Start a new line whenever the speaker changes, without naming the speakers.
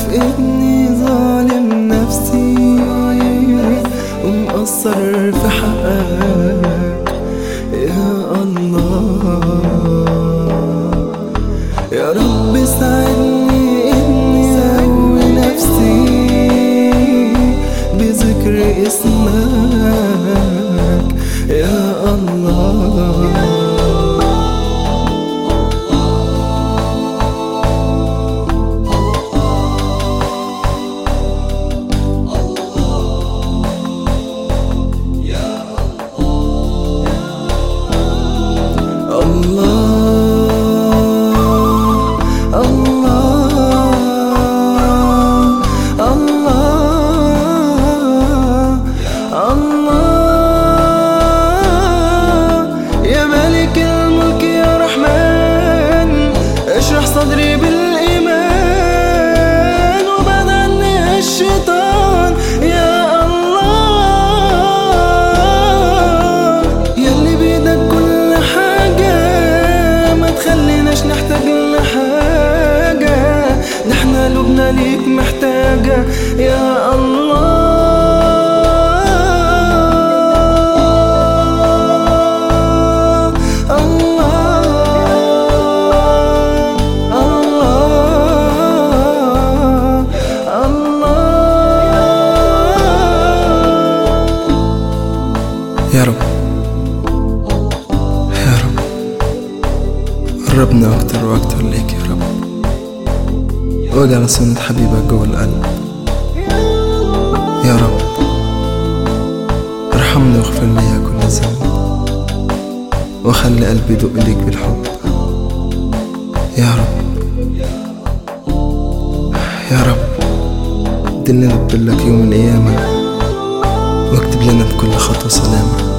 إني ظالم نفسي ومقصر في حقك يا الله يا رب ساعدني إني أقوي نفسي بذكر اسمك يا الله الله الله الله الله يا ملك الملك يا رحمن اشرح صدري بالإيمان وبعد عني الشيطان يا الله يلي بيدك كل حاجة ما تخليناش نحتاج لحاجة نحن قلوبنا ليك محتاجة يا الله الله الله يا رب يا رب قربنا أكتر وأكتر ليك يا رب واجعل سنة حبيبك جوه القلب يا رب ارحمني واغفر لي كل ذنب وخلي قلبي يدق ليك بالحب يا رب يا رب دلنا نقبلك يوم القيامة واكتب لنا بكل خطوة سلامة